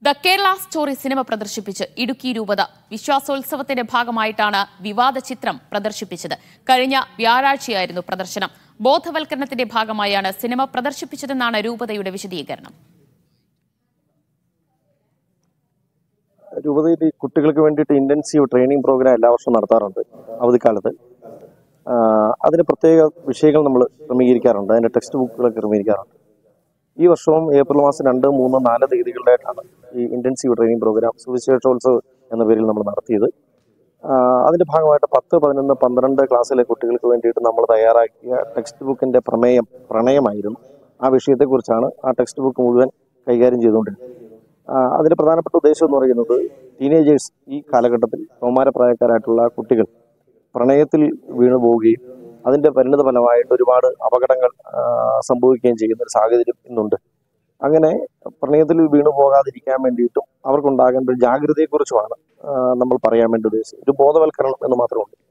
the Kerala story cinema പ്രദർശിപ്പിച്ച് ഇടുക്കി രൂപത വിശ്വാസോത്സവത്തിന്റെ ഭാഗമായിട്ടാണ് വിവാദ ചിത്രം പ്രദർശിപ്പിച്ചത് കഴിഞ്ഞ വ്യാഴാഴ്ചയായിരുന്നു പ്രദർശനം ബോധവൽക്കരണത്തിന്റെ ഭാഗമായാണ് സിനിമ പ്രദർശിപ്പിച്ചതെന്നാണ് രൂപതയുടെ വിശദീകരണം രൂപതയിൽ ഈ കുട്ടികൾക്ക് വേണ്ടിയിട്ട് ഇന്റൻസീവ് ട്രെയിനിങ് പ്രോഗ്രാം എല്ലാ വർഷവും നടത്താറുണ്ട് അവധിക്കാലത്ത് ആഹ് അതിന് പ്രത്യേക വിഷയങ്ങൾ നമ്മൾ ക്രമീകരിക്കാറുണ്ട് അതിന്റെ ടെക്സ്റ്റ് ബുക്കുകൾ ക്രമീകരിക്കാറുണ്ട് ഈ വർഷവും ഏപ്രിൽ മാസം രണ്ട് മൂന്ന് നാല് തീയതികളിലായിട്ടാണ് ഈ ഇന്റൻസീവ് ട്രെയിനിങ് പ്രോഗ്രാം സുവിശേഷോത്സവ് എന്ന പേരിൽ നമ്മൾ നടത്തിയത് ആഹ് അതിന്റെ ഭാഗമായിട്ട് പത്ത് പതിനൊന്ന് പന്ത്രണ്ട് ക്ലാസ്സിലെ കുട്ടികൾക്ക് വേണ്ടിയിട്ട് നമ്മൾ തയ്യാറാക്കിയ ടെക്സ്റ്റ് ബുക്കിന്റെ പ്രമേയം പ്രണയമായിരുന്നു ആ വിഷയത്തെക്കുറിച്ചാണ് ആ ടെക്സ്റ്റ് ബുക്ക് മുഴുവൻ കൈകാര്യം ചെയ്തുകൊണ്ടിരുന്നത് ആഹ് അതിന്റെ പ്രധാനപ്പെട്ട ഉദ്ദേശം എന്ന് പറയുന്നത് ടീനേജേഴ്സ് ഈ കാലഘട്ടത്തിൽ കൗമാരപ്രായക്കാരായിട്ടുള്ള കുട്ടികൾ പ്രണയത്തിൽ വീണു പോവുകയും അതിന്റെ പരിണിത ഫലമായിട്ട് ഒരുപാട് അപകടങ്ങൾ ആഹ് സംഭവിക്കുകയും ചെയ്യുന്ന ഒരു സാഹചര്യം ഇന്നുണ്ട് അങ്ങനെ പ്രണയത്തിൽ വീണു പോകാതിരിക്കാൻ വേണ്ടിയിട്ടും അവർക്കുണ്ടാകേണ്ട ഒരു ജാഗ്രതയെക്കുറിച്ചുമാണ് ആഹ് നമ്മൾ പറയാൻ വേണ്ടി ഉദ്ദേശിച്ചത് ഒരു ബോധവൽക്കരണം എന്ന് മാത്രമുണ്ട്